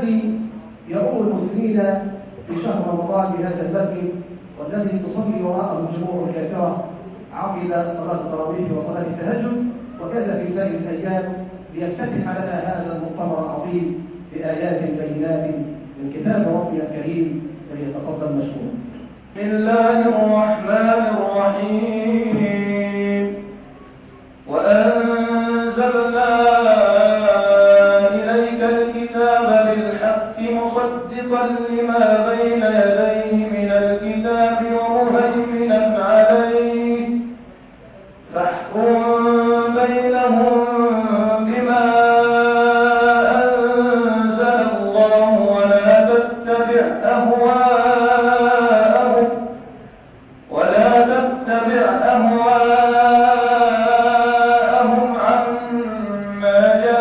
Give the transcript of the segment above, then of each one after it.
الذي يؤم المسلمين في شهر رمضان بهذا المسجد والذي تصلي وراءه الجموع الكافرة عقب صلاة التراويح وصلاة التهجد وكذا في سائر الأيام ليفتتح لنا هذا المؤتمر العظيم بآيات بينات من كتاب ربنا الكريم فليتفضل مشكور بسم الله الرحمن الرحيم وأنزلنا إليك الكتاب بالحق مصدقا لما بين يديه من الكتاب ومهيمنا عليه فاحكم بينهم بما أنزل الله ولا تتبع أهواءهم ولا تتبع أهواءهم عما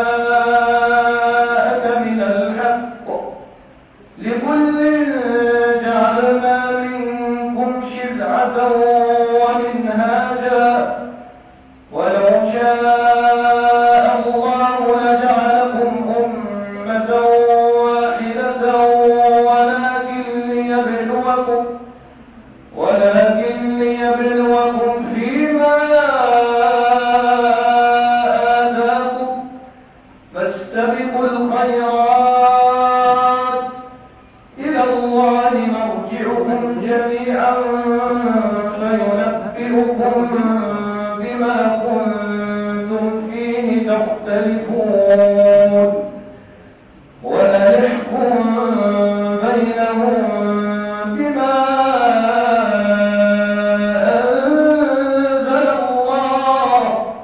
جاءك من الحق لكل جعلنا منكم شرعة ومنهاجا ولو شاء الله لجعلكم أمة واحدة ولكن ليبلوكم ولكن ليبلوكم فيما آتاكم فاستبقوا الخيرات إلى الله مرجعكم جميعا فينبئكم بما كنتم فيه تختلفون وأنحكم بينهم بما أنزل الله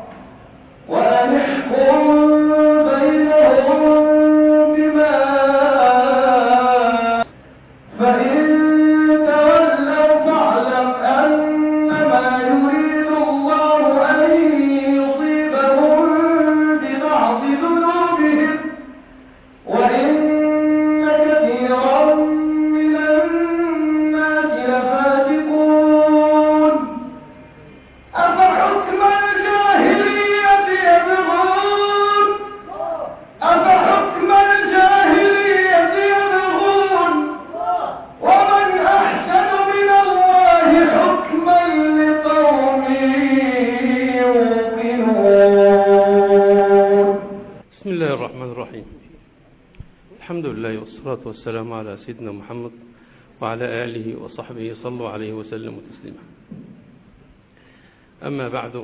وأنحكم بينهم بما فإن تولوا فاعلم أنما يريد الله أن يصيبهم ببعض ذنوبهم وإن كثيرا من الناس لفاسقون أفحكم الجاهلية يبغون أفحكم الجاهلية يبغون ومن أحسن من الله حكما لقوم يوقنون بسم الله الرحمن الرحيم الحمد لله والصلاة والسلام على سيدنا محمد وعلى آله وصحبه صلوا عليه وسلم تسليما أما بعد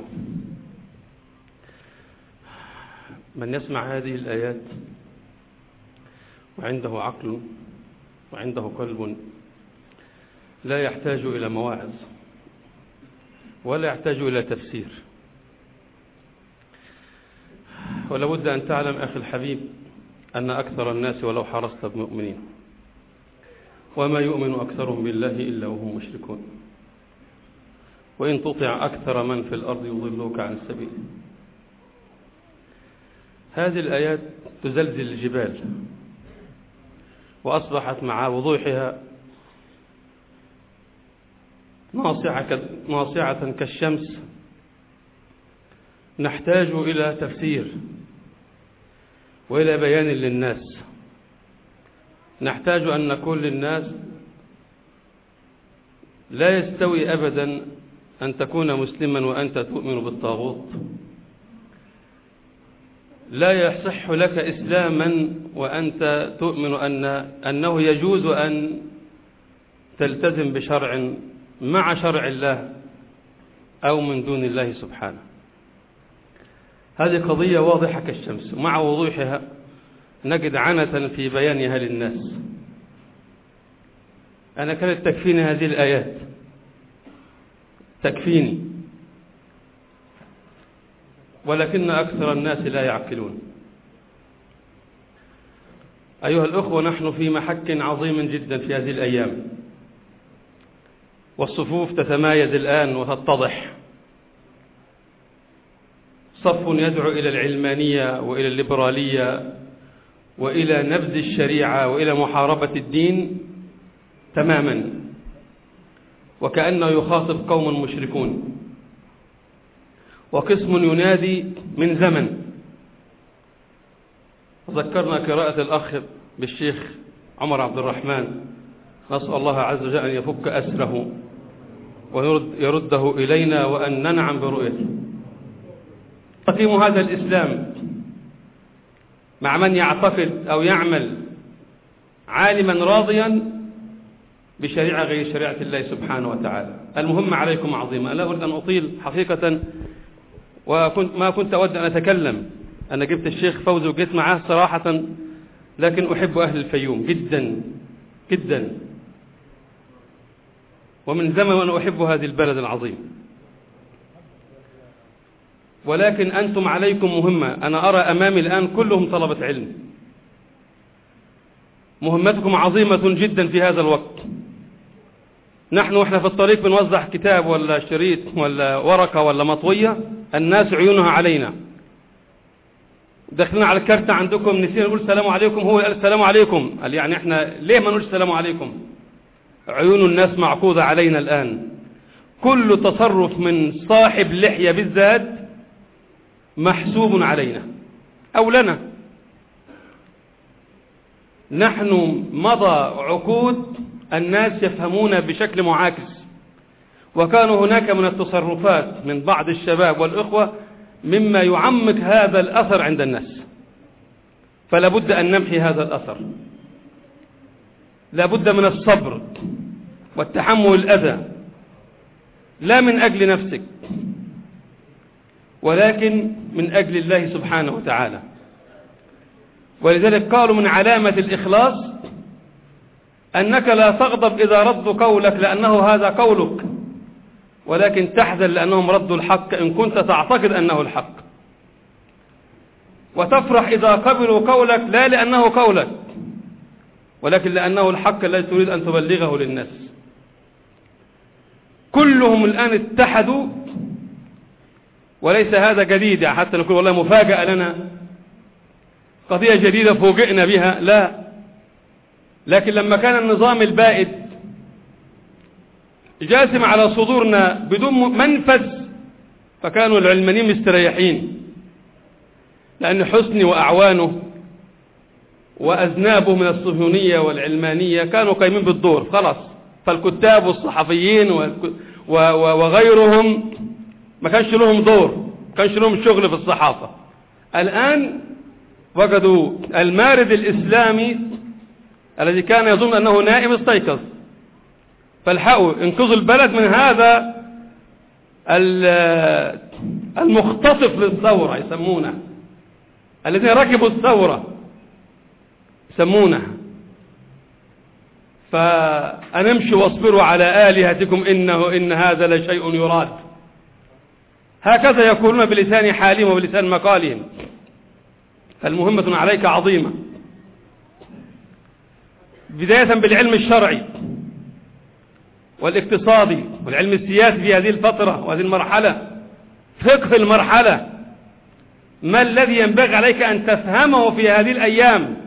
من يسمع هذه الآيات وعنده عقل وعنده قلب لا يحتاج إلى مواعظ ولا يحتاج إلى تفسير ولابد أن تعلم أخي الحبيب أن أكثر الناس ولو حرصت بمؤمنين وما يؤمن أكثرهم بالله إلا وهم مشركون وإن تطع أكثر من في الأرض يضلوك عن السبيل هذه الآيات تزلزل الجبال وأصبحت مع وضوحها ناصعة ناصعة كالشمس نحتاج إلى تفسير وإلى بيان للناس نحتاج أن نقول للناس لا يستوي أبدا أن تكون مسلما وأنت تؤمن بالطاغوت لا يصح لك إسلاما وأنت تؤمن أن أنه يجوز أن تلتزم بشرع مع شرع الله أو من دون الله سبحانه هذه قضية واضحة كالشمس ومع وضوحها نجد عنة في بيانها للناس أنا كانت تكفيني هذه الآيات تكفيني ولكن أكثر الناس لا يعقلون أيها الأخوة نحن في محك عظيم جدا في هذه الأيام والصفوف تتمايز الآن وتتضح صف يدعو إلى العلمانية وإلى الليبرالية وإلى نبذ الشريعة وإلى محاربة الدين تماما وكأنه يخاطب قوم مشركون وقسم ينادي من زمن ذكرنا قراءة الأخ بالشيخ عمر عبد الرحمن نسأل الله عز وجل أن يفك أسره ويرده إلينا وأن ننعم برؤيته تقيم هذا الإسلام مع من يعتقد أو يعمل عالما راضيا بشريعة غير شريعة الله سبحانه وتعالى المهم عليكم عظيمة لا أريد أن أطيل حقيقة وكنت ما كنت أود أن أتكلم أنا جبت الشيخ فوزي وجيت معاه صراحة لكن أحب أهل الفيوم جدا جدا ومن زمن وأنا أحب هذه البلد العظيم ولكن أنتم عليكم مهمة أنا أرى أمامي الآن كلهم طلبة علم مهمتكم عظيمة جدا في هذا الوقت نحن وإحنا في الطريق بنوزع كتاب ولا شريط ولا ورقة ولا مطوية الناس عيونها علينا داخلين على الكارتة عندكم نسينا نقول السلام عليكم هو قال السلام عليكم قال يعني احنا ليه ما نقول السلام عليكم عيون الناس معقودة علينا الآن كل تصرف من صاحب لحية بالذات محسوب علينا أو لنا نحن مضى عقود الناس يفهمون بشكل معاكس وكان هناك من التصرفات من بعض الشباب والإخوة مما يعمق هذا الأثر عند الناس فلا بد أن نمحي هذا الأثر لا بد من الصبر والتحمل الأذى لا من أجل نفسك ولكن من أجل الله سبحانه وتعالى ولذلك قالوا من علامة الإخلاص أنك لا تغضب إذا ردوا قولك لأنه هذا قولك ولكن تحزن لأنهم ردوا الحق إن كنت تعتقد أنه الحق وتفرح إذا قبلوا قولك لا لأنه قولك ولكن لأنه الحق الذي تريد أن تبلغه للناس كلهم الآن اتحدوا وليس هذا جديد يعني حتى نقول والله مفاجأة لنا قضية جديدة فوجئنا بها لا لكن لما كان النظام البائد جاسم على صدورنا بدون منفذ فكانوا العلمانيين مستريحين لأن حسني وأعوانه وأذنابه من الصهيونية والعلمانية كانوا قايمين بالدور خلاص فالكتاب والصحفيين وغيرهم ما كانش لهم دور ما كانش لهم شغل في الصحافة الآن وجدوا المارد الإسلامي الذي كان يظن أنه نائم استيقظ فالحقوا انقذوا البلد من هذا المختطف للثورة يسمونه الذين ركبوا الثورة يسمونه فأنمشوا واصبروا على آلهتكم إنه إن هذا لشيء يراد هكذا يقولون بلسان حالهم وبلسان مقالهم فالمهمة عليك عظيمة بداية بالعلم الشرعي والاقتصادي والعلم السياسي في هذه الفترة وهذه المرحلة فقه المرحلة ما الذي ينبغي عليك أن تفهمه في هذه الأيام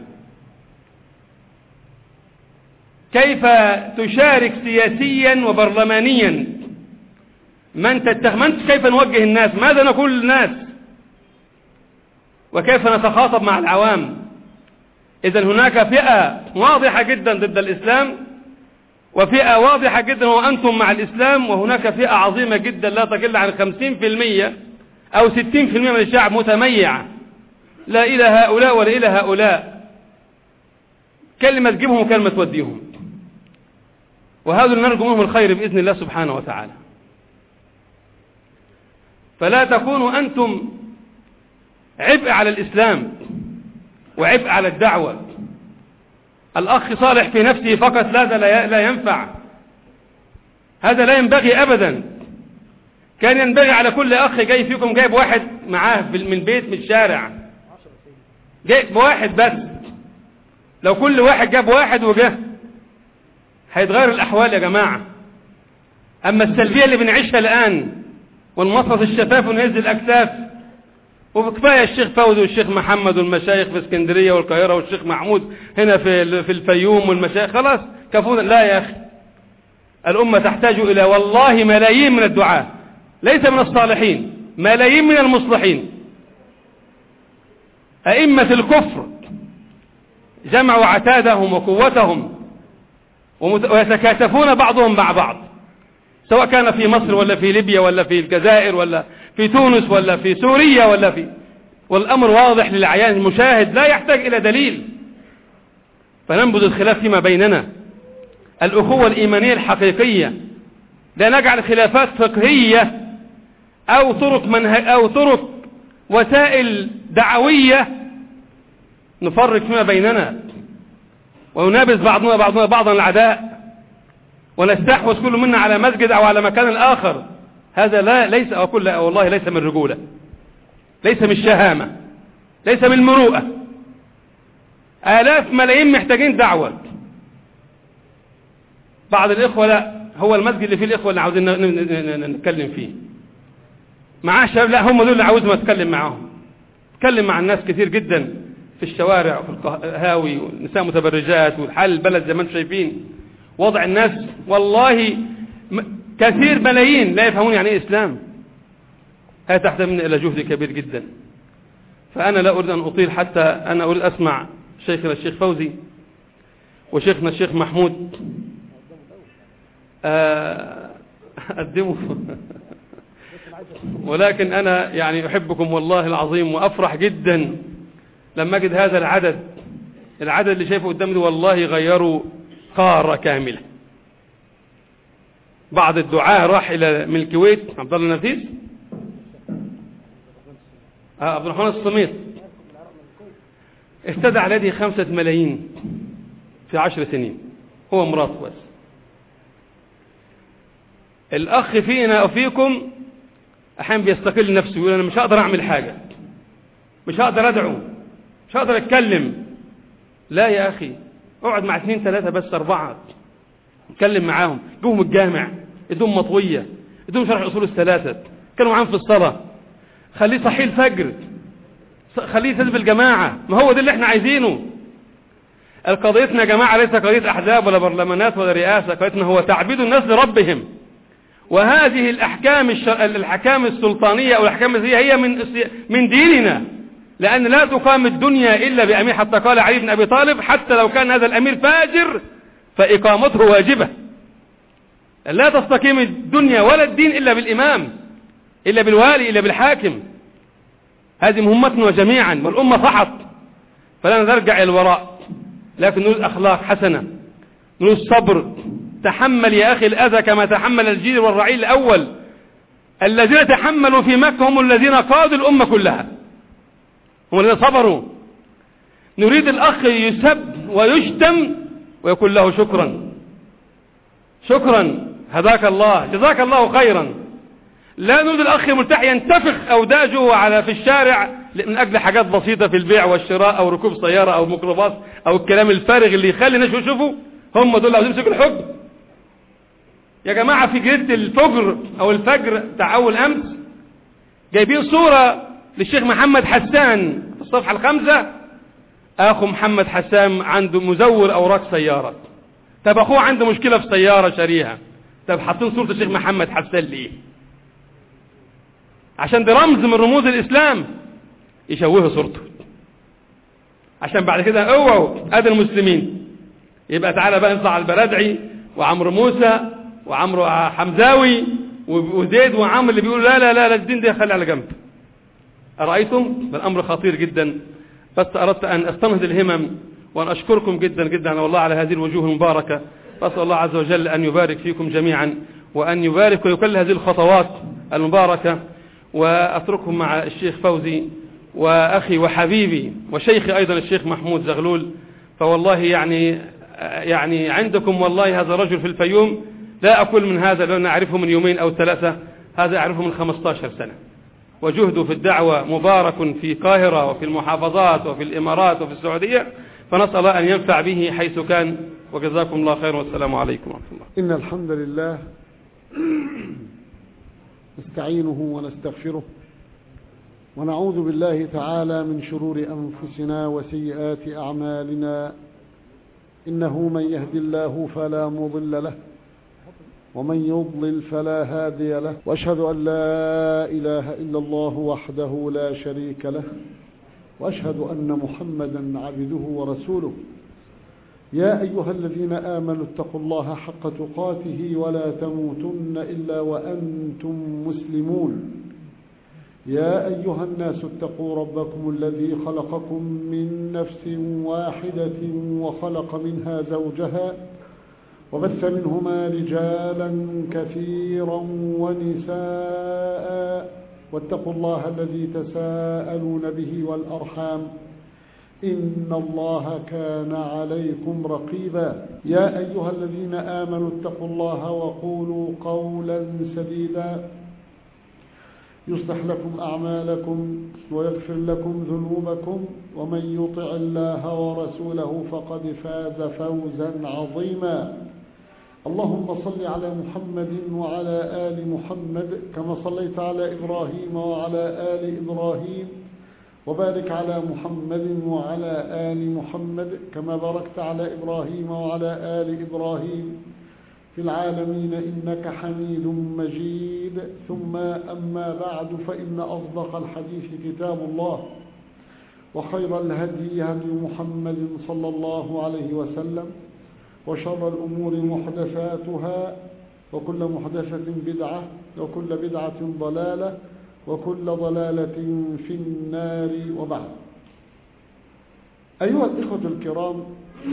كيف تشارك سياسيا وبرلمانيا من تتهم كيف نوجه الناس ماذا نقول للناس وكيف نتخاطب مع العوام إذا هناك فئة واضحة جدا ضد الإسلام وفئة واضحة جدا وأنتم مع الإسلام وهناك فئة عظيمة جدا لا تقل عن 50% أو 60% من الشعب متميع لا إلى هؤلاء ولا إلى هؤلاء كلمة تجيبهم وكلمة توديهم وهذا نرجو منهم الخير بإذن الله سبحانه وتعالى فلا تكونوا أنتم عبء على الإسلام وعبء على الدعوة الأخ صالح في نفسه فقط لا لا ينفع هذا لا ينبغي أبدا كان ينبغي على كل أخ جاي فيكم جايب واحد معاه من بيت من الشارع جايب واحد بس لو كل واحد جاب واحد وجه هيتغير الأحوال يا جماعة أما السلبية اللي بنعيشها الآن ونمصص الشفاف ونهز الأكتاف وكفاية الشيخ فوزي والشيخ محمد والمشايخ في اسكندرية والقاهرة والشيخ محمود هنا في في الفيوم والمشايخ خلاص كفونا لا يا أخي الأمة تحتاج إلى والله ملايين من الدعاة ليس من الصالحين ملايين من المصلحين أئمة الكفر جمعوا عتادهم وقوتهم ويتكاتفون بعضهم مع بعض سواء كان في مصر ولا في ليبيا ولا في الجزائر ولا في تونس ولا في سوريا ولا في والأمر واضح للعيان المشاهد لا يحتاج إلى دليل فننبذ الخلاف فيما بيننا الأخوة الإيمانية الحقيقية لا نجعل خلافات فقهية أو طرق, منه أو طرق وسائل دعوية نفرق فيما بيننا وننابز بعضنا بعضنا بعضا العداء ونستحوذ كل منا على مسجد أو على مكان الآخر هذا لا ليس أقول لا والله ليس من رجولة ليس من الشهامة ليس من المروءة آلاف ملايين محتاجين دعوة بعض الإخوة لا هو المسجد اللي فيه الإخوة اللي عاوزين نتكلم فيه معاه شباب لا هم دول اللي عاوزهم أتكلم معاهم أتكلم مع الناس كثير جدا في الشوارع وفي القهاوي والنساء متبرجات والحال البلد زي ما انتم شايفين وضع الناس والله كثير ملايين لا يفهمون يعني ايه اسلام هذا تحتاج مني الى جهد كبير جدا فانا لا اريد ان اطيل حتى انا اريد اسمع شيخنا الشيخ فوزي وشيخنا الشيخ محمود أقدمه ولكن أنا يعني أحبكم والله العظيم وأفرح جدا لما أجد هذا العدد العدد اللي شايفه قدامي والله غيروا قارة كاملة بعض الدعاة راح إلى من الكويت عبد الله نفيس آه عبد الرحمن الصميت استدعى على يده خمسة ملايين في عشر سنين هو مراته بس الأخ فينا وفيكم أحيانا بيستقل نفسه يقول أنا مش هقدر أعمل حاجة مش هقدر أدعو مش هقدر أتكلم لا يا أخي اقعد مع اثنين ثلاثة بس أربعة اتكلم معاهم جوهم الجامع ادوهم مطوية ادوهم شرح أصول الثلاثة اتكلموا معاهم في الصلاة خليه صحي الفجر خليه يلتزم الجماعة ما هو ده اللي احنا عايزينه القضيتنا يا جماعة ليس قضية أحزاب ولا برلمانات ولا رئاسة قضيتنا هو تعبيد الناس لربهم وهذه الأحكام الشر... الأحكام السلطانية أو الأحكام الزية هي من من ديننا لأن لا تقام الدنيا إلا بأمير حتى قال علي بن أبي طالب حتى لو كان هذا الأمير فاجر فإقامته واجبة لا تستقيم الدنيا ولا الدين إلا بالإمام إلا بالوالي إلا بالحاكم هذه مهمتنا جميعا والأمة فحط فلا نرجع إلى الوراء لكن نريد أخلاق حسنة نريد صبر تحمل يا أخي الأذى كما تحمل الجيل والرعيل الأول الذين تحملوا في مكة هم الذين قادوا الأمة كلها هم الذين صبروا نريد الأخ يسب ويشتم ويقول له شكرا شكرا هداك الله جزاك الله خيرا لا نريد الأخ الملتحي ينتفخ أوداجه على في الشارع من أجل حاجات بسيطة في البيع والشراء أو ركوب سيارة أو ميكروباص أو الكلام الفارغ اللي يخلي الناس يشوفوا هم دول عاوزين يمسكوا الحكم يا جماعة في جريدة الفجر أو الفجر بتاع أول أمس جايبين صورة للشيخ محمد حسان في الصفحة الخامسة أخو محمد حسان عنده مزور أوراق سيارة طب أخوه عنده مشكلة في سيارة شاريها طب حاطين صورة الشيخ محمد حسان ليه عشان ده رمز من رموز الإسلام يشوهوا صورته عشان بعد كده اوعوا ادي المسلمين يبقى تعالى بقى نطلع على البرادعي وعمرو موسى وعمرو حمزاوي وزيد وعمرو اللي بيقولوا لا لا لا, لا الدين ده خلي على جنب أرأيتم الأمر خطير جدا بس أردت أن أستنهض الهمم وأن أشكركم جدا جدا والله على هذه الوجوه المباركة فأسأل الله عز وجل أن يبارك فيكم جميعا وأن يبارك ويكل هذه الخطوات المباركة وأتركهم مع الشيخ فوزي وأخي وحبيبي وشيخي أيضا الشيخ محمود زغلول فوالله يعني يعني عندكم والله هذا الرجل في الفيوم لا أقول من هذا لأن أعرفه من يومين أو ثلاثة هذا أعرفه من 15 سنة وجهده في الدعوة مبارك في القاهرة وفي المحافظات وفي الإمارات وفي السعودية فنسأل الله أن ينفع به حيث كان وجزاكم الله خيرا والسلام عليكم ورحمة الله إن الحمد لله نستعينه ونستغفره ونعوذ بالله تعالى من شرور أنفسنا وسيئات أعمالنا إنه من يهدي الله فلا مضل له ومن يضلل فلا هادي له واشهد أن لا إله إلا الله وحده لا شريك له وأشهد أن محمدا عبده ورسوله يا أيها الذين آمنوا اتقوا الله حق تقاته ولا تموتن إلا وأنتم مسلمون يا أيها الناس اتقوا ربكم الذي خلقكم من نفس واحدة وخلق منها زوجها وبث منهما رجالا كثيرا ونساء واتقوا الله الذي تساءلون به والأرحام إن الله كان عليكم رقيبا يا أيها الذين آمنوا اتقوا الله وقولوا قولا سديدا يصلح لكم أعمالكم ويغفر لكم ذنوبكم ومن يطع الله ورسوله فقد فاز فوزا عظيما اللهم صل على محمد وعلى آل محمد كما صليت على إبراهيم وعلى آل إبراهيم وبارك على محمد وعلى آل محمد كما باركت على إبراهيم وعلى آل إبراهيم في العالمين إنك حميد مجيد ثم أما بعد فإن أصدق الحديث كتاب الله وخير الهدي هدي محمد صلى الله عليه وسلم وشر الأمور محدثاتها وكل محدثة بدعة وكل بدعة ضلالة وكل ضلالة في النار وبعد أيها الإخوة الكرام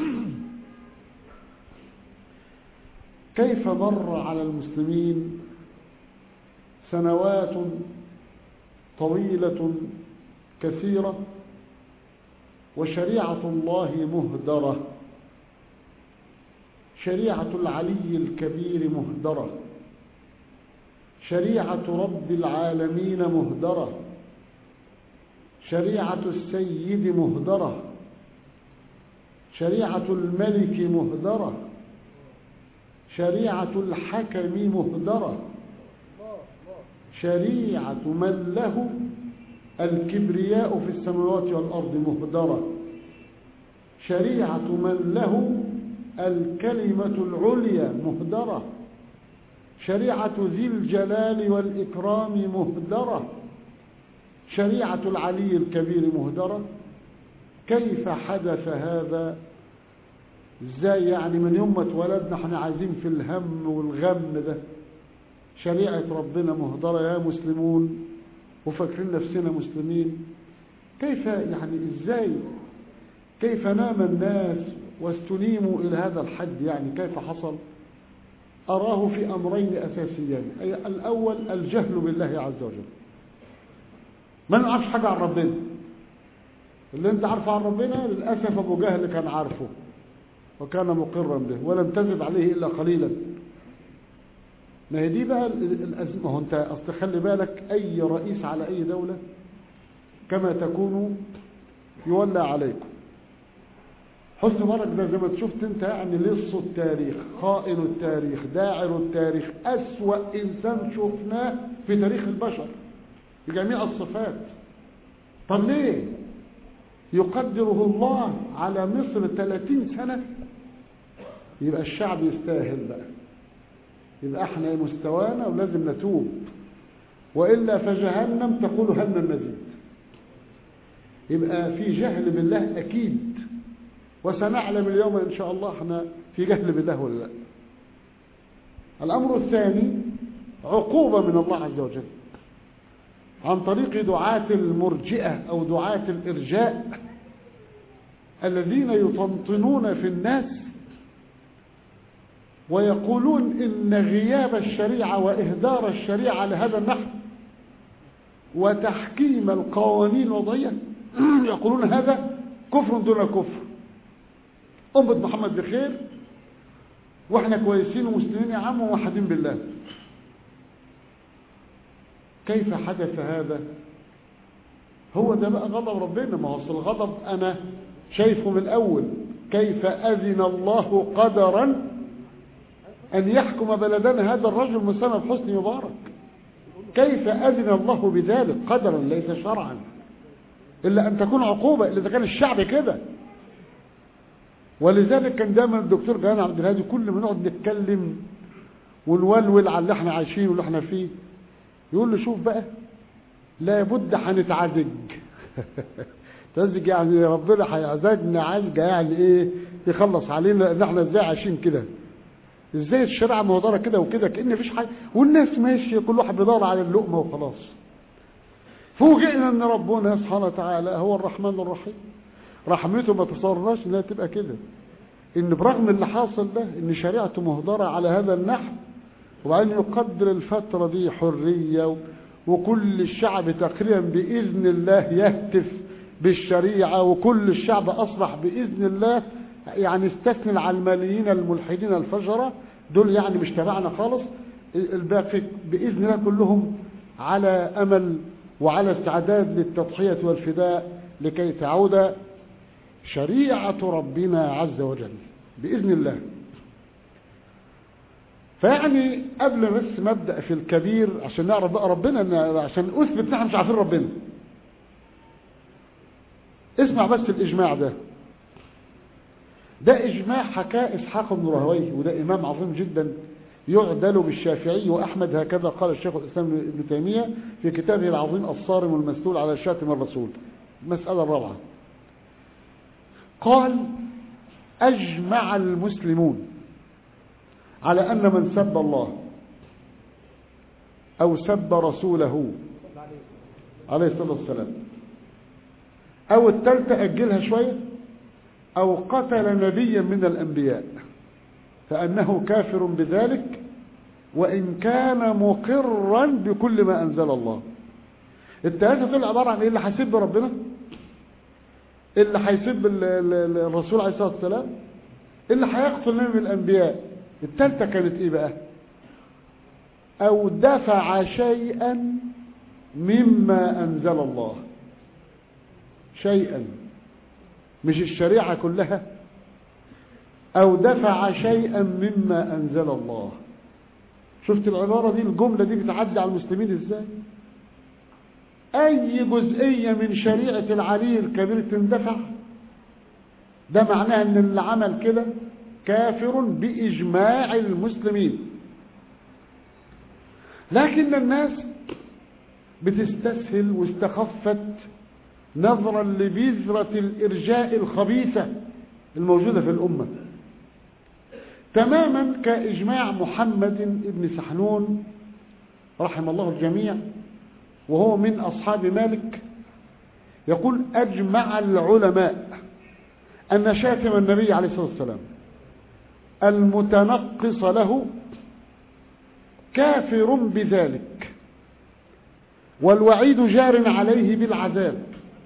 كيف مر على المسلمين سنوات طويلة كثيرة وشريعة الله مهدرة شريعة العلي الكبير مهدرة شريعة رب العالمين مهدرة شريعة السيد مهدرة شريعة الملك مهدرة شريعة الحكم مهدرة شريعة من له الكبرياء في السماوات والأرض مهدرة شريعة من له الكلمة العليا مهدرة شريعة ذي الجلال والإكرام مهدرة شريعة العلي الكبير مهدرة كيف حدث هذا ازاي يعني من يوم ما اتولدنا احنا عايزين في الهم والغم ده شريعة ربنا مهدرة يا مسلمون وفاكرين نفسنا مسلمين كيف يعني ازاي كيف نام الناس واستنيموا إلى هذا الحد يعني كيف حصل أراه في أمرين أساسيين أي الأول الجهل بالله عز وجل ما نعرفش حاجة عن ربنا اللي انت عارفه عن ربنا للأسف أبو جهل كان عارفه وكان مقرا به ولم تزد عليه إلا قليلا ما هي دي بقى الأزمة هو انت أصل خلي بالك أي رئيس على أي دولة كما تكون يولى عليكم حسن مبارك ده زي ما شفت انت يعني لص التاريخ خائن التاريخ داعر التاريخ أسوأ إنسان شفناه في تاريخ البشر بجميع الصفات طب ليه يقدره الله على مصر 30 سنة يبقى الشعب يستاهل بقى يبقى احنا مستوانا ولازم نتوب وإلا فجهنم تقول هل المزيد يبقى في جهل بالله أكيد وسنعلم اليوم إن شاء الله احنا في جهل بالله ولا لا الأمر الثاني عقوبة من الله عز وجل عن طريق دعاة المرجئة أو دعاة الإرجاء الذين يطنطنون في الناس ويقولون إن غياب الشريعة وإهدار الشريعة لهذا النحو وتحكيم القوانين الوضعية يقولون هذا كفر دون كفر أمة محمد بخير واحنا كويسين ومسلمين يا عم وموحدين بالله كيف حدث هذا هو ده بقى غضب ربنا ما هو اصل الغضب انا شايفه من الاول كيف اذن الله قدرا ان يحكم بلدنا هذا الرجل مسمى بحسني مبارك كيف اذن الله بذلك قدرا ليس شرعا الا ان تكون عقوبه الا اذا كان الشعب كده ولذلك كان دايما الدكتور جلال عبد الهادي كل ما نقعد نتكلم ونولول على اللي احنا عايشينه واللي احنا فيه يقول له شوف بقى لابد هنتعالج تزج يعني ربنا هيعزجنا عزجة يعني ايه يخلص علينا ان احنا ازاي عايشين كده ازاي الشريعه مهدره كده وكده كان مفيش حاجه والناس ماشيه كل واحد بيدور على اللقمه وخلاص فوجئنا ان ربنا سبحانه وتعالى هو الرحمن الرحيم رحمته ما تصورناش انها تبقى كده ان برغم اللي حاصل ده ان شريعته مهدره على هذا النحو وبعدين يقدر الفتره دي حريه وكل الشعب تقريبا باذن الله يهتف بالشريعه وكل الشعب اصبح باذن الله يعني استثنى العلمانيين الملحدين الفجره دول يعني مش تبعنا خالص الباقي باذن الله كلهم على امل وعلى استعداد للتضحيه والفداء لكي تعود شريعه ربنا عز وجل باذن الله فيعني قبل بس ما ابدا في الكبير عشان نعرف بقى ربنا إن- عشان اثبت نحن مش عارفين ربنا اسمع بس الاجماع ده ده اجماع حكاه اسحاق بن راهويه وده امام عظيم جدا يعدل بالشافعي واحمد هكذا قال الشيخ الاسلام ابن تيميه في كتابه العظيم الصارم المسلول على شاتم الرسول المساله الرابعه قال اجمع المسلمون على ان من سب الله او سب رسوله عليه الصلاه والسلام او الثالثه اجلها شويه او قتل نبيا من الانبياء فانه كافر بذلك وان كان مقرا بكل ما انزل الله الثلاثه دول عباره عن ايه اللي هيسب ربنا اللي هيسب ال- ال- ال- الرسول عليه الصلاه والسلام اللي هيقتل نبي من الانبياء الثالثه كانت ايه بقى او دفع شيئا مما انزل الله شيئا مش الشريعه كلها او دفع شيئا مما انزل الله شفت العباره دي الجمله دي بتعدي على المسلمين ازاي اي جزئيه من شريعه العلي الكبير تندفع ده معناه ان اللي عمل كده كافر باجماع المسلمين لكن الناس بتستسهل واستخفت نظرا لبذرة الإرجاء الخبيثة الموجودة في الأمة تماما كإجماع محمد بن سحنون رحم الله الجميع وهو من أصحاب مالك يقول أجمع العلماء أن شاتم النبي عليه الصلاة والسلام المتنقص له كافر بذلك والوعيد جار عليه بالعذاب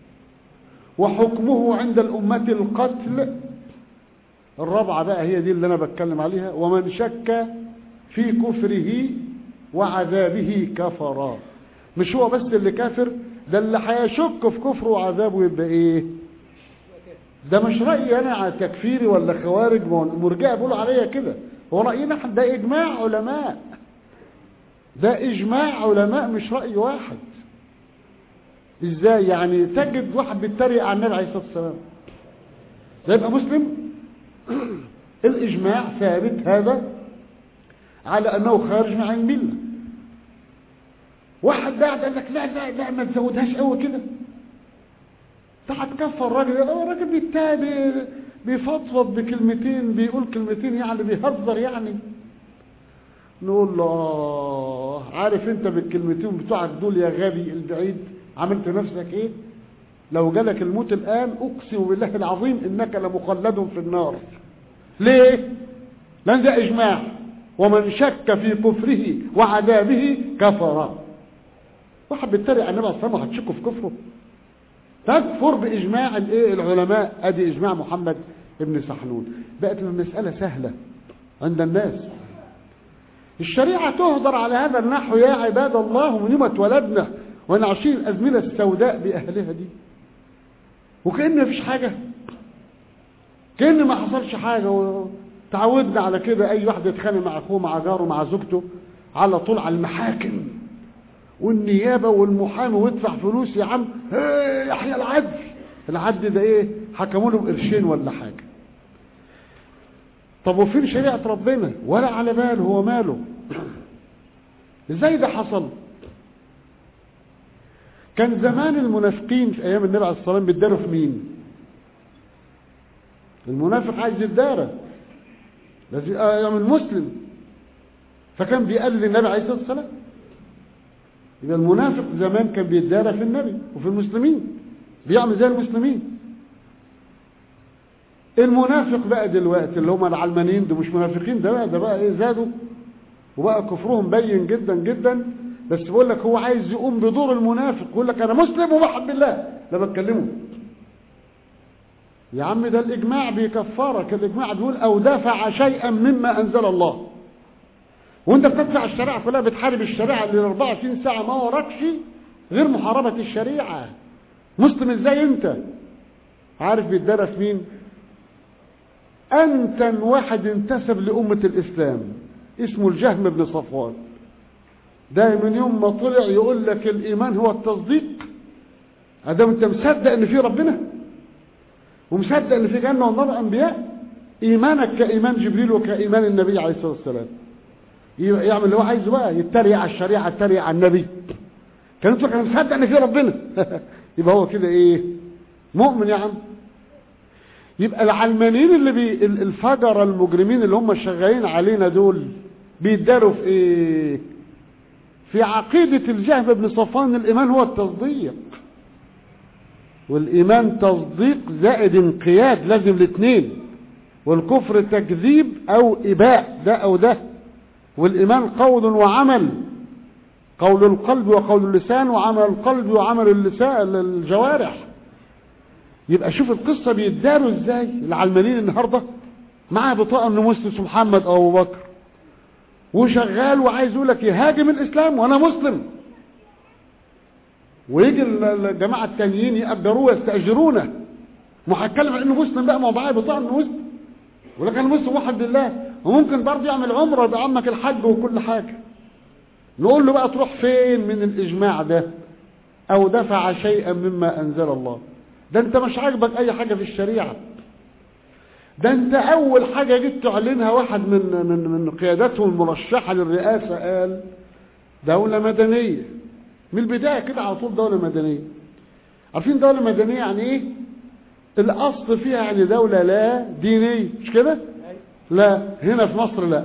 وحكمه عند الأمة القتل الرابعة بقى هي دي اللي أنا بتكلم عليها ومن شك في كفره وعذابه كفرا مش هو بس اللي كافر ده اللي هيشك في كفره وعذابه يبقى ايه ده مش رأيي أنا على تكفيري ولا خوارج ما هو المرجئة بيقولوا عليا كده هو رأينا احنا ده إجماع علماء ده إجماع علماء مش رأي واحد ازاي يعني تجد واحد بيتريق على النبي عليه الصلاه والسلام ده يبقى مسلم الاجماع ثابت هذا على انه خارج عن المله واحد قاعد قال لك لا لا لا ما تزودهاش قوي كده انت هتكفر الراجل اه الراجل بيتابع بيفضفض بكلمتين بيقول كلمتين يعني بيهزر يعني نقول له آه، عارف انت بالكلمتين بتوعك دول يا غبي البعيد عملت نفسك ايه لو جالك الموت الان اقسم بالله العظيم انك لمخلد في النار ليه لان ده اجماع ومن شك في كفره وعذابه كفر واحد بيتريق على النبي صلى الله عليه وسلم هتشكوا في كفره تكفر باجماع الايه العلماء ادي اجماع محمد ابن سحنون بقت المساله سهله عند الناس الشريعة تهدر على هذا النحو يا عباد الله من يوم اتولدنا وانا عايشين الأزمنة السوداء بأهلها دي وكأن مفيش حاجة كأن ما حصلش حاجة وتعودنا على كده أي واحد يتخانق مع أخوه مع جاره مع زوجته على طول على المحاكم والنيابة والمحامي ويدفع فلوس يا عم ايه يحيى العدل العدل ده ايه حكموا له بقرشين ولا حاجة طب وفين شريعة ربنا ولا على باله هو ماله ازاي ده حصل كان زمان المنافقين في ايام النبي عليه الصلاه والسلام بيداروا في مين المنافق عايز يدارى لازم يعمل مسلم فكان بيقلد النبي عليه الصلاه والسلام يبقى المنافق زمان كان بيدارى في النبي وفي المسلمين بيعمل زي المسلمين المنافق بقى دلوقتي اللي هم العلمانيين ده مش منافقين ده بقى ده بقى ايه زادوا وبقى كفرهم بين جدا جدا بس بيقول لك هو عايز يقوم بدور المنافق يقول لك انا مسلم وبحب الله ده بتكلمه يا عم ده الاجماع بيكفرك الاجماع بيقول او دفع شيئا مما انزل الله وانت بتدفع الشريعه كلها بتحارب الشريعه اللي 24 ساعه ما وراكش غير محاربه الشريعه مسلم ازاي انت عارف بيتدرس مين انتن واحد انتسب لامه الاسلام اسمه الجهم بن صفوان ده من يوم ما طلع يقول لك الايمان هو التصديق ادام انت مصدق ان في ربنا ومصدق ان في جنه ونار انبياء ايمانك كايمان جبريل وكايمان النبي عليه الصلاه والسلام يعمل اللي هو عايزه بقى يتريق على الشريعه يتريق على النبي كان يقول لك انا مصدق ان في ربنا يبقى هو كده ايه مؤمن يا عم يبقى العلمانيين اللي بي الفجر المجرمين اللي هم شغالين علينا دول بيداروا في ايه في عقيدة الجهم بن صفوان الإيمان هو التصديق والإيمان تصديق زائد انقياد لازم الاثنين والكفر تكذيب أو إباء ده أو ده والإيمان قول وعمل قول القلب وقول اللسان وعمل القلب وعمل اللسان الجوارح يبقى شوف القصة بيداروا ازاي العلمانيين النهاردة معاه بطاقة انه مسلم محمد او ابو بكر وشغال وعايز يقول لك يهاجم الاسلام وانا مسلم ويجي الجماعة التانيين يأجروه ويستأجرونه ما هيتكلم عن انه مسلم بقى ما هو معاه بطاقة انه مسلم يقول لك انا مسلم واحد بالله وممكن برضه يعمل عمره بعمك الحج وكل حاجة نقول له بقى تروح فين من الاجماع ده او دفع شيئا مما انزل الله ده انت مش عاجبك اي حاجة في الشريعة ده انت اول حاجة جيت تعلنها واحد من من من قياداتهم المرشحة للرئاسة قال دولة مدنية من البداية كده على طول دولة مدنية عارفين دولة مدنية يعني ايه الاصل فيها يعني دولة لا دينية مش كده لا هنا في مصر لا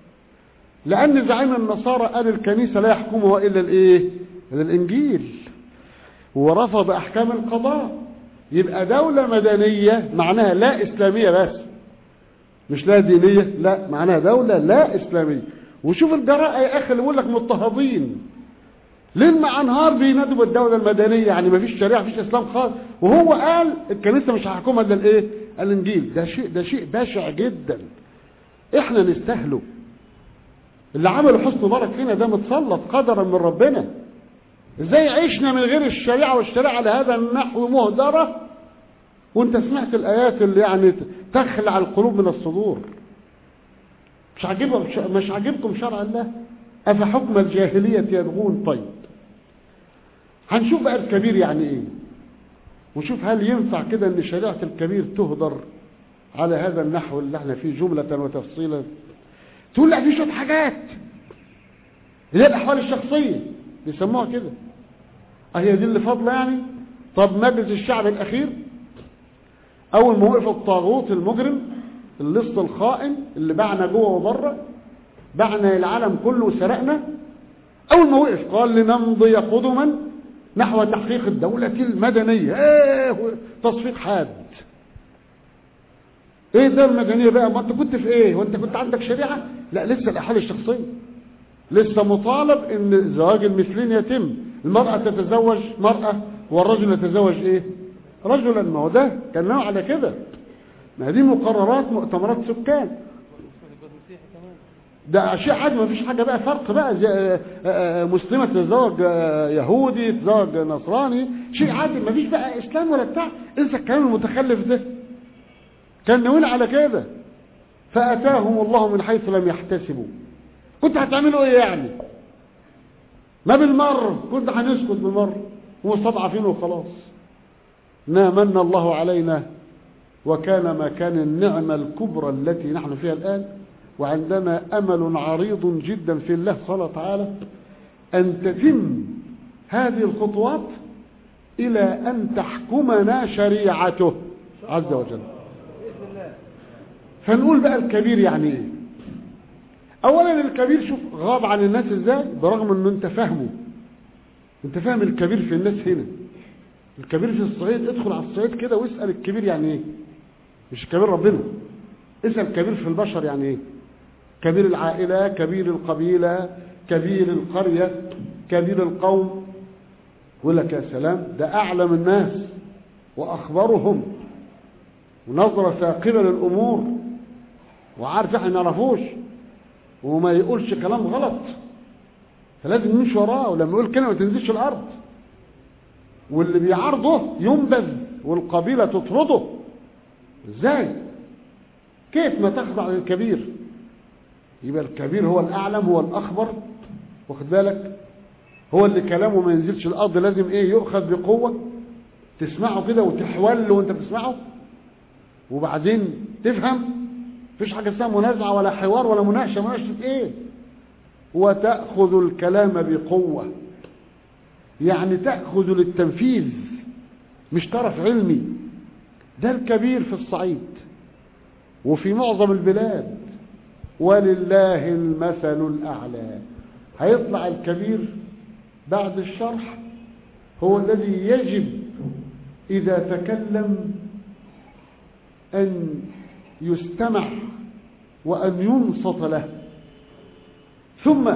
لان زعيم النصارى قال الكنيسة لا يحكمها الا الايه الا الانجيل ورفض احكام القضاء يبقى دولة مدنية معناها لا إسلامية بس مش لا دينية لا معناها دولة لا إسلامية وشوف الجراءة يا أخي اللي يقول لك مضطهدين ليل مع نهار بينادوا بالدولة المدنية يعني ما فيش شريعة فيش إسلام خالص وهو قال الكنيسة مش هحكمها إلا الإيه؟ الإنجيل ده شيء ده شيء بشع جدا إحنا نستاهله اللي عمله حسن مبارك فينا ده متسلط قدرا من ربنا ازاي عشنا من غير الشريعة والشريعة على هذا النحو مهدرة وانت سمعت الايات اللي يعني تخلع القلوب من الصدور مش عاجبكم مش عاجبكم شرع الله افحكم الجاهلية يبغون طيب هنشوف بقى الكبير يعني ايه ونشوف هل ينفع كده ان شريعة الكبير تهدر على هذا النحو اللي احنا فيه جملة وتفصيلا تقول لا في شوية حاجات اللي هي الاحوال الشخصية بيسموها كده اهي دي اللي فاضله يعني طب مجلس الشعب الاخير اول ما وقف الطاغوت المجرم اللص الخائن اللي باعنا جوه وبره باعنا العالم كله وسرقنا اول ما وقف قال لنمضي قدما نحو تحقيق الدولة المدنية ايه تصفيق حاد ايه ده المدنية بقى ما انت كنت في ايه وانت كنت عندك شريعة لا لسه الاحوال الشخصية لسه مطالب ان زواج المثلين يتم المرأة تتزوج مرأة والرجل يتزوج ايه رجلا ما هو ده كان نوع على كده ما دي مقررات مؤتمرات سكان ده شيء عادي ما فيش حاجة بقى فرق بقى مسلمة تتزوج يهودي تتزوج نصراني شيء عادي ما فيش بقى اسلام ولا بتاع انسى الكلام المتخلف ده كان ناويين على كده فاتاهم الله من حيث لم يحتسبوا كنت هتعملوا ايه يعني ما بالمر كنت هنسكت بالمر ومستضعفين وخلاص من الله علينا وكان ما كان النعمة الكبرى التي نحن فيها الآن وعندنا أمل عريض جدا في الله سبحانه وتعالى أن تتم هذه الخطوات إلى أن تحكمنا شريعته عز وجل فنقول بقى الكبير يعني ايه اولا الكبير شوف غاب عن الناس ازاي برغم انه انت فاهمه انت فاهم الكبير في الناس هنا الكبير في الصعيد ادخل على الصعيد كده واسأل الكبير يعني ايه مش كبير ربنا اسأل كبير في البشر يعني ايه كبير العائلة كبير القبيلة كبير القرية كبير القوم يقول لك يا سلام ده أعلم الناس وأخبرهم ونظرة ثاقبة للأمور وعارف احنا نعرفوش وما يقولش كلام غلط فلازم نمشي وراه ولما يقول كلمة ما تنزلش الأرض واللي بيعارضه ينبذ والقبيلة تطرده ازاي كيف ما تخضع للكبير يبقى الكبير هو الأعلم هو الأخبر واخد بالك هو اللي كلامه ما ينزلش الأرض لازم ايه يؤخذ بقوة تسمعه كده وتحول وانت بتسمعه وبعدين تفهم مفيش حاجة اسمها منازعة ولا حوار ولا مناقشة مناقشة ايه وتأخذ الكلام بقوة يعني تأخذ للتنفيذ مش طرف علمي ده الكبير في الصعيد وفي معظم البلاد ولله المثل الأعلى هيطلع الكبير بعد الشرح هو الذي يجب إذا تكلم أن يستمع وأن ينصت له ثم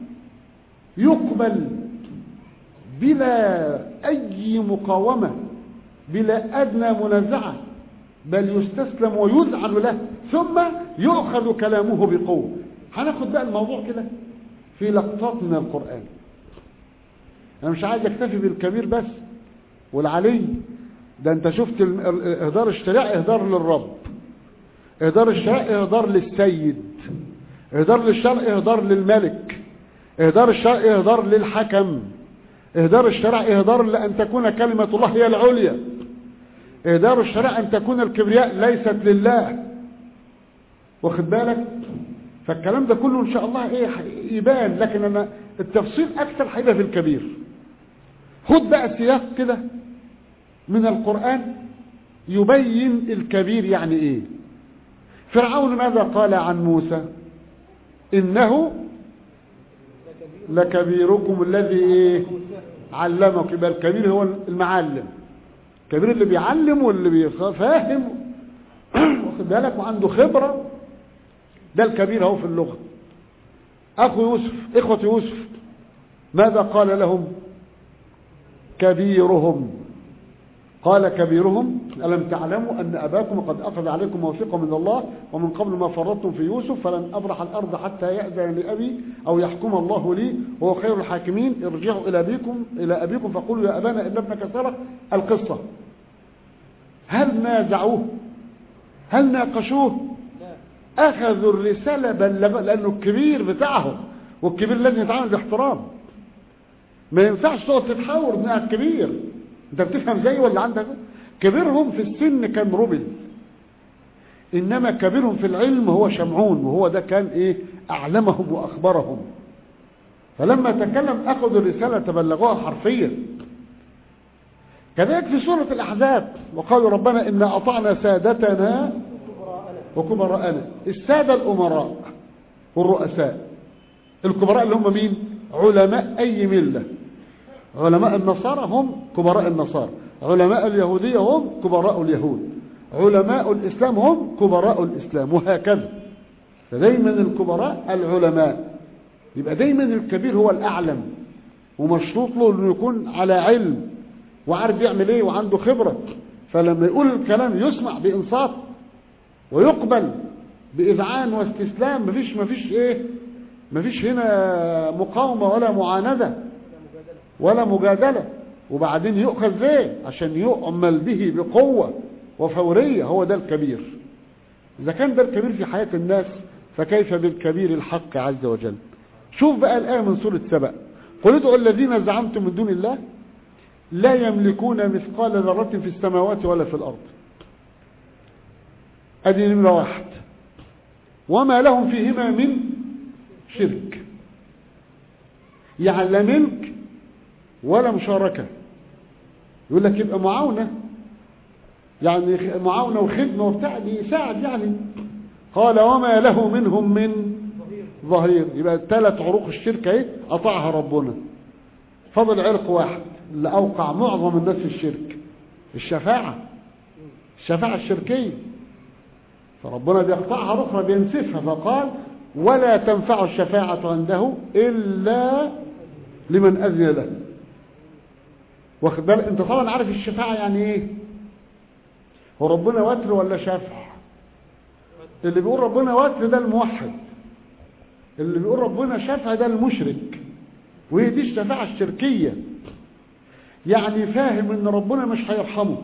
يقبل بلا أي مقاومة بلا أدنى منازعة بل يستسلم ويذعن له ثم يؤخذ كلامه بقوة هناخد بقى الموضوع كده في لقطات من القرآن أنا مش عايز أكتفي بالكبير بس والعلي ده أنت شفت إهدار الشريعة إهدار للرب إهدار الشرع إهدار للسيد إهدار للشرع إهدار للملك إهدار الشرع إهدار للحكم إهدار الشرع إهدار لأن تكون كلمة الله هي العليا إهدار الشرع أن تكون الكبرياء ليست لله واخد بالك فالكلام ده كله إن شاء الله إيه يبان لكن أنا التفصيل أكثر هيبقى في الكبير خد بقى سياق كده من القرآن يبين الكبير يعني إيه فرعون ماذا قال عن موسى إنه لكبيركم الذي إيه علمك يبقى الكبير هو المعلم الكبير اللي بيعلم واللي بيفهم واخد بالك وعنده خبرة ده الكبير اهو في اللغة أخو يوسف إخوة يوسف ماذا قال لهم كبيرهم قال كبيرهم ألم تعلموا أن أباكم قد أخذ عليكم موثقا من الله ومن قبل ما فرطتم في يوسف فلن أبرح الأرض حتى يأذن لأبي أو يحكم الله لي وهو خير الحاكمين ارجعوا إلى أبيكم إلى أبيكم فقولوا يا أبانا إن ابنك سرق القصة هل نازعوه هل ناقشوه أخذوا الرسالة بلغوا لأنه الكبير بتاعهم والكبير لازم يتعامل باحترام ما ينفعش تقعد تتحاور مع الكبير انت بتفهم زي ولا عندك كبيرهم في السن كان ربل انما كبيرهم في العلم هو شمعون وهو ده كان ايه اعلمهم واخبرهم فلما تكلم اخذوا الرسالة تبلغوها حرفيا كذلك في سورة الاحزاب وقالوا ربنا انا اطعنا سادتنا وكبراءنا السادة الامراء والرؤساء الكبراء اللي هم مين علماء اي مله علماء النصارى هم كبراء النصارى علماء اليهودية هم كبراء اليهود علماء الإسلام هم كبراء الإسلام وهكذا فدايما الكبراء العلماء يبقى دايما الكبير هو الأعلم ومشروط له أنه يكون على علم وعارف يعمل ايه وعنده خبرة فلما يقول الكلام يسمع بإنصاف ويقبل بإذعان واستسلام مفيش مفيش ايه مفيش هنا مقاومة ولا معاندة ولا مجادلة وبعدين يؤخذ ليه عشان يؤمل به بقوة وفورية هو ده الكبير إذا كان ده الكبير في حياة الناس فكيف بالكبير الحق عز وجل شوف بقى الآية من سورة سبأ قل ادعوا الذين زعمتم من دون الله لا يملكون مثقال ذرة في السماوات ولا في الأرض أدي نمرة واحد وما لهم فيهما من شرك يعني لا ملك ولا مشاركة يقول لك يبقى معاونة يعني خ- معاونة وخدمة وبتاع دي يساعد يعني قال وما له منهم من ظهير يبقى ثلاث عروق الشركة ايه قطعها ربنا فضل عرق واحد اللي أوقع معظم الناس في الشرك الشفاعة الشفاعة الشركية فربنا بيقطعها أخرى بينسفها فقال ولا تنفع الشفاعة عنده إلا لمن أذن له واخد بالك انت طبعا عارف الشفاعة يعني ايه هو ربنا وتر ولا شفع اللي بيقول ربنا وتر ده الموحد اللي بيقول ربنا شفع ده المشرك وهي دي الشفاعة الشركية يعني فاهم ان ربنا مش هيرحمه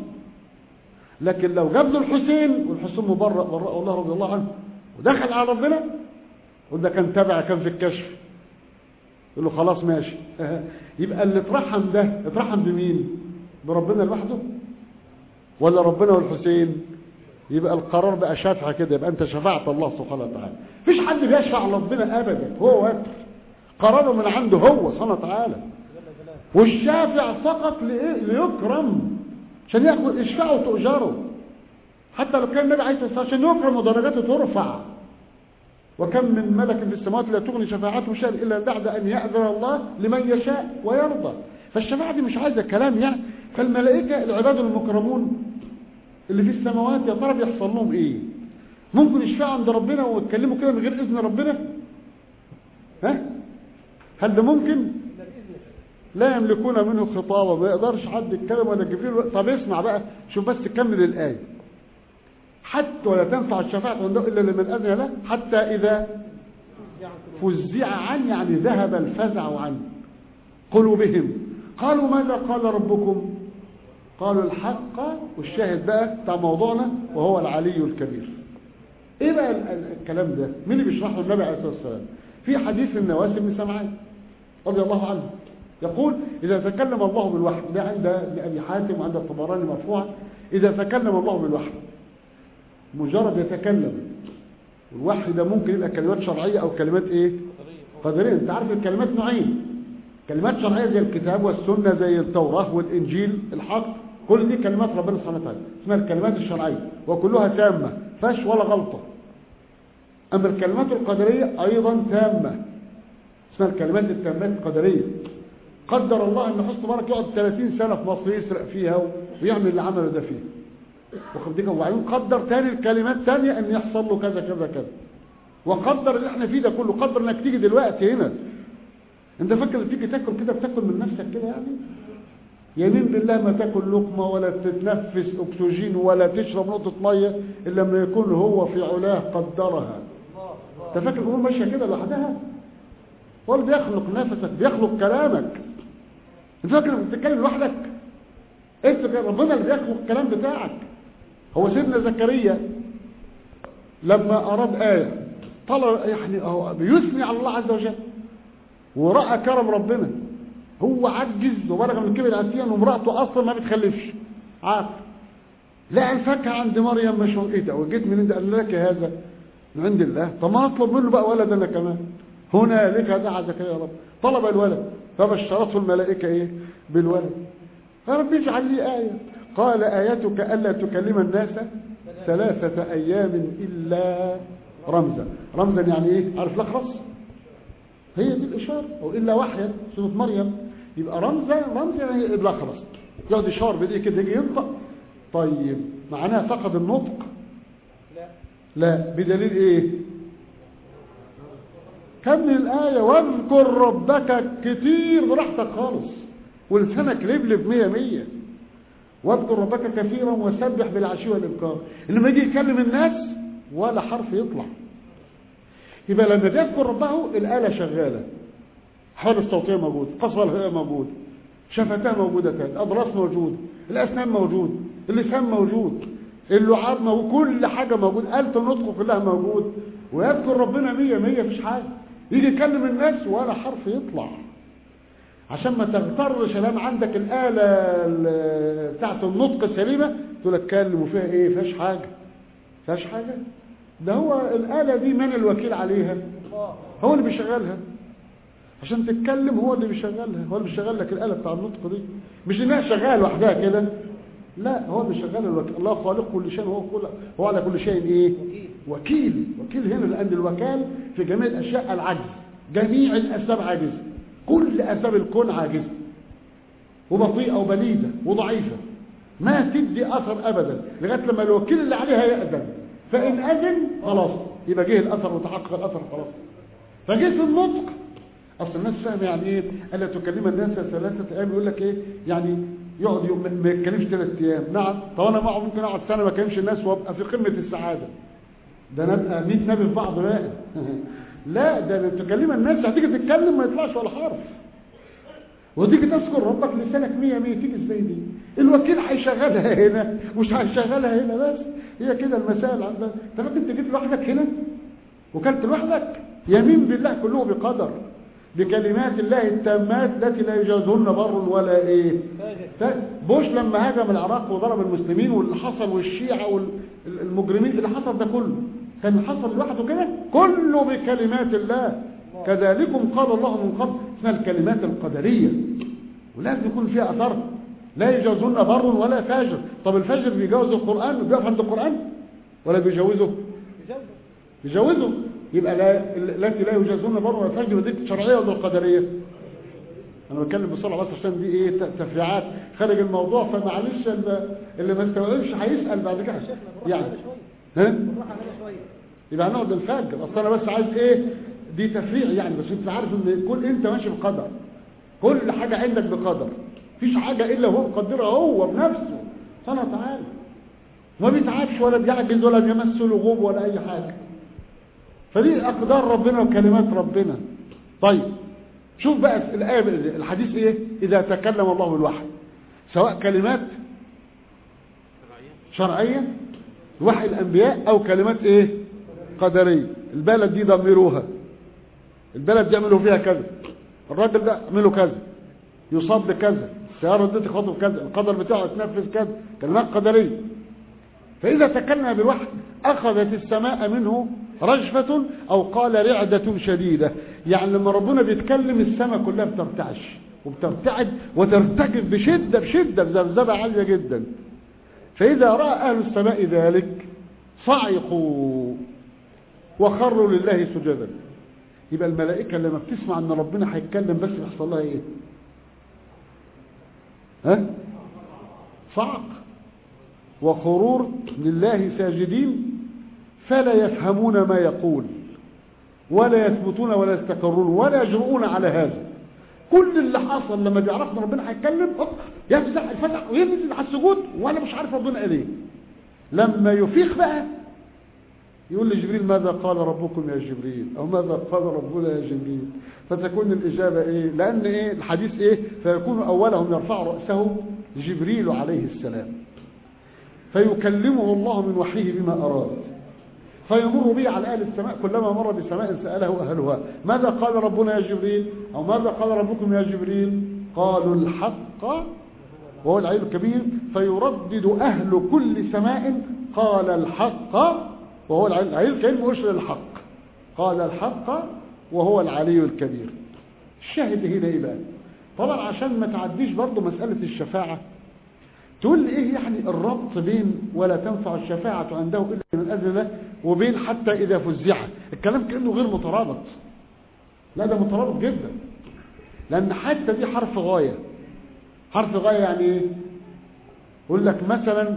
لكن لو جاب له الحسين والحسين مبرأ برأه الله رضي الله عنه ودخل على ربنا وده كان تبع كان في الكشف يقول له خلاص ماشي يبقى اللي اترحم ده اترحم بمين بربنا لوحده ولا ربنا والحسين يبقى القرار بقى شافع كده يبقى انت شفعت الله سبحانه وتعالى مفيش حد بيشفع ربنا ابدا هو وتر قراره من عنده هو سبحانه وتعالى والشافع فقط لإيه؟ ليكرم عشان ياخد اشفعه وتؤجره حتى لو كان النبي عليه الصلاه والسلام عشان يكرم ودرجاته ترفع وكم من ملك في السماوات لا تغني شفاعته شيئا الا بعد ان ياذن الله لمن يشاء ويرضى فالشفاعه دي مش عايزه كلام يعني فالملائكه العباد المكرمون اللي في السماوات يا ترى بيحصل لهم ايه ممكن يشفعوا عند ربنا ويتكلموا كده من غير اذن ربنا ها هل ده ممكن لا يملكون منه خطابة ما يقدرش حد يتكلم ولا جبريل طب اسمع بقى شوف بس كمل الآية حتى ولا تنفع الشفاعة عنده إلا لمن أذن له حتى إذا فزع عن يعني ذهب الفزع عن قلوبهم قالوا ماذا قال ربكم قالوا الحق والشاهد بقى بتاع موضوعنا وهو العلي الكبير ايه بقى ال- ال- الكلام ده مين اللي بيشرحه النبي عليه الصلاه والسلام في حديث النواس بن سمعان رضي الله عنه يقول اذا تكلم الله بالوحي ده عند ابي حاتم وعند الطبراني مرفوعا اذا تكلم الله بالوحي مجرد يتكلم الوحي ده ممكن يبقى كلمات شرعيه او كلمات ايه قدريه انت عارف الكلمات نوعين كلمات شرعيه زي الكتاب والسنه زي التوراه والانجيل الحق كل دي كلمات ربنا سبحانه وتعالى اسمها الكلمات الشرعيه وكلها تامه فاش ولا غلطه اما الكلمات القدريه ايضا تامه اسمها الكلمات التامات القدريه قدر الله ان حسن مبارك يقعد 30 سنه في مصر يسرق فيها ويعمل اللي عمله ده فيها واخد بالك وبعدين قدر تاني الكلمات تانية ان يحصل له كذا كذا كذا وقدر اللي احنا فيه ده كله قدر انك تيجي دلوقتي هنا انت فاكر تيجي تاكل كده بتاكل من نفسك كده يعني يمين بالله ما تاكل لقمه ولا تتنفس اكسجين ولا تشرب نقطه ميه الا لما يكون هو في علاه قدرها انت فاكر الامور ماشيه كده لوحدها هو اللي بيخلق نفسك بيخلق كلامك انت فاكر انك بتتكلم لوحدك انت ربنا اللي بيخلق الكلام بتاعك هو سيدنا زكريا لما اراد ايه طلب يعني هو بيثني على الله عز وجل وراى كرم ربنا هو عجز وبلغ من كبر عتيا وامراته اصلا ما بتخلفش عاق لقى الفاكهه عند مريم مش ايه ده وجيت من عند قال لك هذا من عند الله طب ما اطلب منه بقى ولد انا كمان هنالك دعا زكريا يا رب طلب الولد فبشرته الملائكه ايه بالولد يا رب اجعل لي ايه قال ايتك الا تكلم الناس ثلاثه ايام الا رمزا رمزا يعني ايه عارف الاخرس هي دي الاشاره او الا وحيا سوره مريم يبقى رمزا رمز يعني الاخرس يقعد يشاور بايديه كده يجي ينطق طيب معناها فقد النطق لا لا بدليل ايه كمل الآية واذكر ربك كتير براحتك خالص ولسانك لبلب مية مية واذكر ربك كثيرا وسبح بالعشي والإبكار لما يجي يكلم الناس ولا حرف يطلع يبقى لما بيذكر ربه الآلة شغالة حال الصوتية موجود قصوى الهواء موجود شفتاه موجودتان أضراس موجود الأسنان موجود اللسان موجود اللعاب موجود كل حاجة موجود آلة النطق كلها موجود ويذكر ربنا مية مية مفيش حاجة يجي يكلم الناس ولا حرف يطلع عشان ما تغترش لان عندك الآلة ال- بتاعت النطق السليمة تقول لك كلم وفيها ايه فيهاش حاجة فيهاش حاجة ده هو الآلة دي من الوكيل عليها هو اللي بيشغلها عشان تتكلم هو اللي بيشغلها هو اللي بيشغل لك الآلة بتاع النطق دي مش انها شغاله لوحدها كده لا هو اللي شغال الوكيل الله خالق كل شيء وهو كل هو على كل شيء ايه وكيل وكيل هنا لان الوكال في جميع الاشياء العجز جميع الاسباب عاجزه كل اسباب الكون عاجزه وبطيئه وبليده وضعيفه ما تدي اثر ابدا لغايه لما الوكيل اللي عليها ياذن فان اذن خلاص يبقى جه الاثر وتحقق الاثر خلاص فجه في النطق اصل الناس فاهمه يعني ايه الا تكلم الناس ثلاثه ايام يقول لك ايه يعني يقعد يوم ما يتكلمش ثلاث ايام نعم طب انا معه ممكن اقعد سنه ما اكلمش الناس وابقى في قمه السعاده ده انا ابقى 100 نبي في بعض بقى لا ده تكلم الناس هتيجي تتكلم ما يطلعش ولا حرف وتيجي تذكر ربك لسانك 100 100 تيجي ازاي دي الوكيل هيشغلها هنا مش هيشغلها هنا بس هي كده المسائل عندها انت ممكن تجيب لوحدك هنا وكلت لوحدك يمين بالله كله بقدر بكلمات الله التامات التي لا يجاوزهن بر ولا ايه بوش لما هاجم العراق وضرب المسلمين واللي حصل والشيعة والمجرمين اللي حصل ده كله كان حصل لوحده كده كله بكلمات الله كذلكم قال الله من قبل اسمها الكلمات القدرية ولازم يكون فيها أثر لا يجاوزهن بر ولا فاجر طب الفاجر بيجاوز القرآن بيقف عند القرآن ولا بيجاوزه بيجاوزه يبقى لا التي لا يجازون بر ولا فجر دي شرعيه ولا قدريه انا بتكلم بسرعه بس عشان دي ايه تفريعات خارج الموضوع فمعلش اللي ما استوعبش هيسال بعد كده يعني ها يبقى هنقعد الفجر اصل انا بس عايز ايه دي تفريع يعني بس انت عارف ان كل انت ماشي بقدر كل حاجه عندك بقدر مفيش حاجه الا هو مقدرها هو بنفسه سبحانه وتعالى ما بيتعبش ولا بيعجز ولا بيمس لغوب ولا اي حاجه فدي أقدار ربنا وكلمات ربنا طيب شوف بقى الآية الحديث إيه إذا تكلم الله بالوحي سواء كلمات شرعية وحي الأنبياء أو كلمات إيه قدرية البلد دي دمروها البلد دي يعملوا فيها كذا الراجل ده يعملوا كذا يصاب بكذا السيارة دي تخطب كذا القدر بتاعه يتنفذ كذا كلمات قدرية فإذا تكلم بالوحي أخذت السماء منه رجفة أو قال رعدة شديدة يعني لما ربنا بيتكلم السماء كلها بترتعش وبترتعد وترتجف بشدة بشدة بذبذبة عالية جدا فإذا رأى أهل السماء ذلك صعقوا وخروا لله سجدا يبقى الملائكة لما بتسمع أن ربنا هيتكلم بس بيحصل لها إيه ها صعق وخرور لله ساجدين فلا يفهمون ما يقول ولا يثبتون ولا يستقرون ولا يجرؤون على هذا كل اللي حصل لما بيعرفنا ربنا هيتكلم يفزع الفزع وينزل على السجود وانا مش عارف ربنا قال ايه لما يفيق بقى يقول لجبريل ماذا قال ربكم يا جبريل او ماذا قال ربنا يا جبريل فتكون الاجابه ايه لان ايه الحديث ايه فيكون اولهم يرفع راسه جبريل عليه السلام فيكلمه الله من وحيه بما اراد فيمر به على أهل السماء كلما مر بسماء سأله أهلها ماذا قال ربنا يا جبريل أو ماذا قال ربكم يا جبريل قالوا الحق وهو العلم الكبير فيردد أهل كل سماء قال الحق وهو العلم الكبير أشر الحق قال الحق وهو العلي الكبير الشاهد هنا إيه بقى طبعا عشان ما تعديش برضه مسألة الشفاعة تقول ايه يعني الربط بين ولا تنفع الشفاعة عنده إلا من أجل الله وبين حتى إذا فزع الكلام كأنه غير مترابط لا ده مترابط جدا لأن حتى دي حرف غاية حرف غاية يعني ايه يقول لك مثلا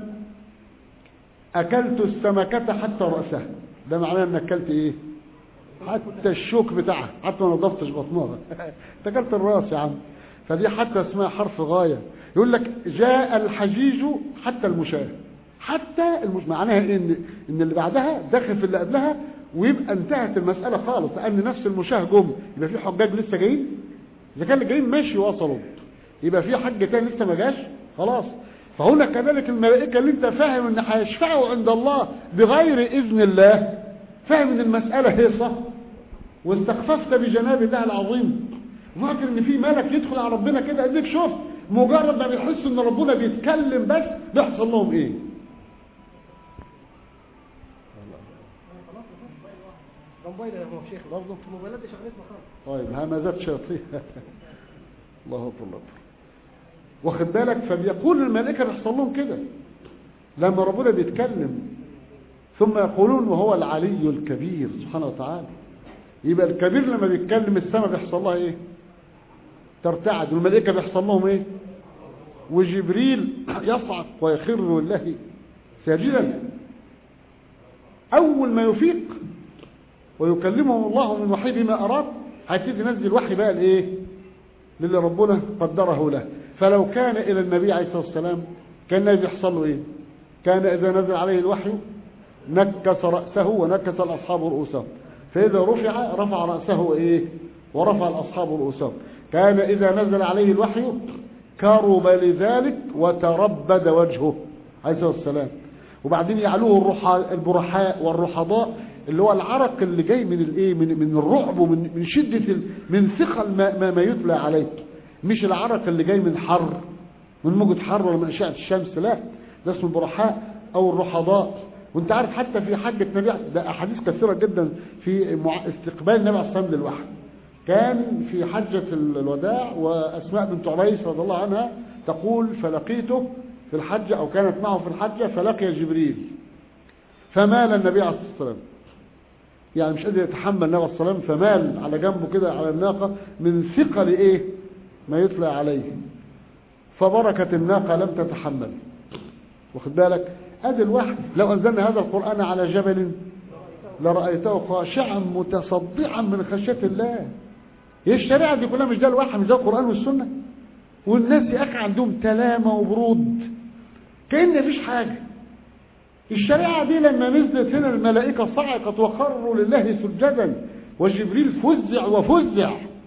أكلت السمكة حتى رأسها ده معناه أن أكلت ايه حتى الشوك بتاعها حتى ما نضفتش بطنها أكلت الرأس يا عم فدي حتى اسمها حرف غاية يقول لك جاء الحجيج حتى المشاه حتى المش... معناها ان ان اللي بعدها داخل في اللي قبلها ويبقى انتهت المسألة خالص لان نفس المشاه جم يبقى في حجاج لسه جايين اذا كان اللي جايين ماشي وصلوا يبقى في حج تاني لسه ما جاش خلاص فهنا كذلك الملائكة اللي انت فاهم ان هيشفعوا عند الله بغير اذن الله فاهم ان المسألة هيصة واستخففت بجناب الله العظيم فاكر ان في ملك يدخل على ربنا كده اديك شفت مجرد ما بيحسوا ان ربنا بيتكلم بس بيحصل لهم ايه موبايل يا شيخ برضه الموبايلات دي شغلتنا خالص طيب همزات شياطين الله اكبر الله أكبر. واخد بالك فبيقول الملائكه بيحصل لهم كده لما ربنا بيتكلم ثم يقولون وهو العلي الكبير سبحانه وتعالى يبقى الكبير لما بيتكلم السماء بيحصل لها ايه ترتعد والملائكه بيحصل لهم ايه وجبريل يصعق ويخر لله ساجدا اول ما يفيق ويكلمه الله من وحيه بما اراد هيبتدي ينزل وحي بقى لايه للي ربنا قدره له فلو كان الى النبي عليه الصلاه والسلام كان النبي يحصل له ايه كان اذا نزل عليه الوحي نكس راسه ونكس الاصحاب رؤوسهم فاذا رفع رفع راسه ايه ورفع الاصحاب رؤوسهم كان اذا نزل عليه الوحي كرب لذلك وتربد وجهه عليه الصلاه والسلام وبعدين يعلوه الرحا البرحاء والرحضاء اللي هو العرق اللي جاي من الايه من من الرعب ومن من شده ال- من ثقل ما, ما, ما يتلى عليه مش العرق اللي جاي من حر من موجة حر ولا من اشعه الشمس لا ده اسمه البرحاء او الرحضاء وانت عارف حتى في حجه النبي ده احاديث كثيره جدا في مع- استقبال النبي عليه الصلاه والسلام للوحي كان في حجة الوداع وأسماء بنت عميس رضي الله عنها تقول فلقيته في الحجة أو كانت معه في الحجة فلقي جبريل فمال النبي عليه الصلاة والسلام يعني مش قادر يتحمل النبي عليه الصلاة والسلام فمال على جنبه كده على الناقة من ثقل إيه ما يطلع عليه فبركت الناقة لم تتحمل واخد بالك ادي الوحي لو أنزلنا هذا القرآن على جبل لرأيته خاشعا متصدعا من خشية الله هي الشريعة دي كلها مش ده الوحي مش ده القرآن والسنة والناس يا أخي عندهم تلامة وبرود كأن مفيش حاجة الشريعة دي لما نزلت هنا الملائكة صعقت وخروا لله سجدا وجبريل فزع وفزع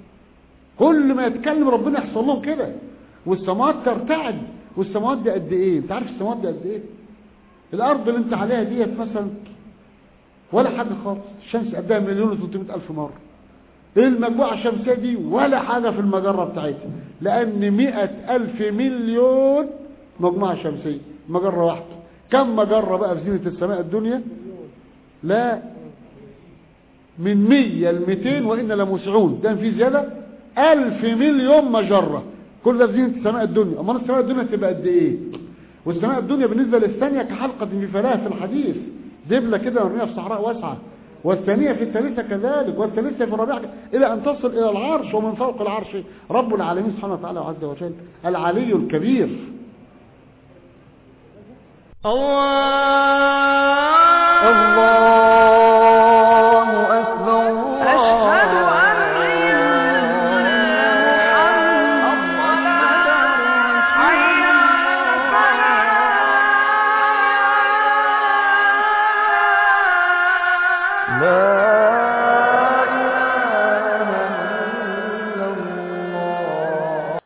كل ما يتكلم ربنا يحصل لهم كده والسماوات ترتعد والسماوات دي قد ايه انت عارف السماوات دي قد ايه الارض اللي انت عليها ديت مثلا ولا حاجة خالص الشمس قدها مليون و300 ألف مرة المجموعة الشمسية دي ولا حاجة في المجرة بتاعتها لأن مئة ألف مليون مجموعة شمسية مجرة واحدة كم مجرة بقى في زينة السماء الدنيا لا من مية لمئتين وإن لموسعون ده في زيادة ألف مليون مجرة كل ده في زينة السماء الدنيا أما السماء الدنيا تبقى قد إيه والسماء الدنيا بالنسبة للثانية كحلقة في فلاة في الحديث دبلة كده مرمية في صحراء واسعة والثانية في الثالثة كذلك والثالثة في الرابعة إلى أن تصل إلى العرش ومن فوق العرش رب العالمين سبحانه وتعالى عز وجل العلي الكبير الله